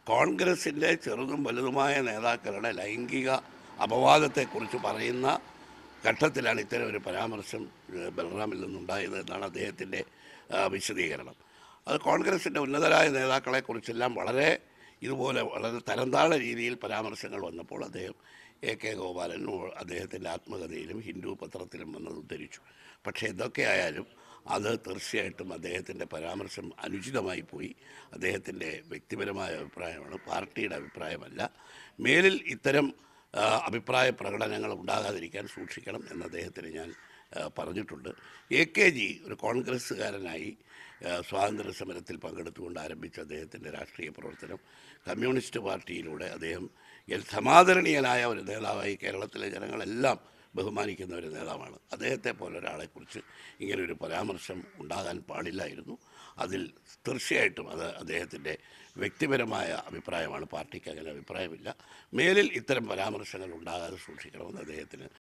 കോൺഗ്രസിൻ്റെ ചെറുതും വലുതുമായ നേതാക്കളുടെ ലൈംഗിക അപവാദത്തെക്കുറിച്ച് പറയുന്ന ഘട്ടത്തിലാണ് ഇത്തരം ഒരു പരാമർശം ഏഹ്, ബലറാമിൽ നിന്നുണ്ടായത് എന്നാണ് അദ്ദേഹത്തിൻ്റെ ആ, വിശദീകരണം അത് കോൺഗ്രസിൻ്റെ ഉന്നതരായ നേതാക്കളെക്കുറിച്ചെല്ലാം വളരെ ഇതുപോലെ വളരെ തരംതാഴ രീതിയിൽ പരാമർശങ്ങൾ വന്നപ്പോൾ അദ്ദേഹം എ കെ ഗോപാലൻ അദ്ദേഹത്തിൻ്റെ ആത്മകഥയിലും ഹിന്ദു പത്രത്തിലും വന്നത് ഉദ്ധരിച്ചു പക്ഷേ എന്തൊക്കെ ആയാലും അത് തീർച്ചയായിട്ടും അദ്ദേഹത്തിൻ്റെ പരാമർശം അനുചിതമായി പോയി അദ്ദേഹത്തിൻ്റെ വ്യക്തിപരമായ അഭിപ്രായമാണ് പാർട്ടിയുടെ അഭിപ്രായമല്ല മേലിൽ ഇത്തരം ആ, അഭിപ്രായ പ്രകടനങ്ങൾ ഉണ്ടാകാതിരിക്കാൻ സൂക്ഷിക്കണം എന്ന് അദ്ദേഹത്തിന് ഞാൻ ആ, പറഞ്ഞിട്ടുണ്ട് എ കെ ജി ഒരു കോൺഗ്രസ്സുകാരനായി ആ, സ്വാതന്ത്ര്യ സമരത്തിൽ പങ്കെടുത്തുകൊണ്ട് ആരംഭിച്ച അദ്ദേഹത്തിൻ്റെ രാഷ്ട്രീയ പ്രവർത്തനം കമ്മ്യൂണിസ്റ്റ് പാർട്ടിയിലൂടെ അദ്ദേഹം എൽ- സമാദരണീയനായ ഒരു നേതാവായി കേരളത്തിലെ ജനങ്ങളെല്ലാം ബഹുമാനിക്കുന്ന ഒരു നേതാവാണ് അദ്ദേഹത്തെ പോലെ ഒരാളെക്കുറിച്ച് ഇങ്ങനൊരു പരാമർശം ഉണ്ടാകാൻ പാടില്ലായിരുന്നു അതിൽ തീർച്ചയായിട്ടും അത് അദ്ദേഹത്തിൻ്റെ വ്യക്തിപരമായ അഭിപ്രായമാണ് പാർട്ടിക്ക് അങ്ങനെ അഭിപ്രായമില്ല മേലിൽ ഇത്തരം പരാമർശങ്ങൾ ഉണ്ടാകാതെ സൂക്ഷിക്കണമെന്ന് അദ്ദേഹത്തിന്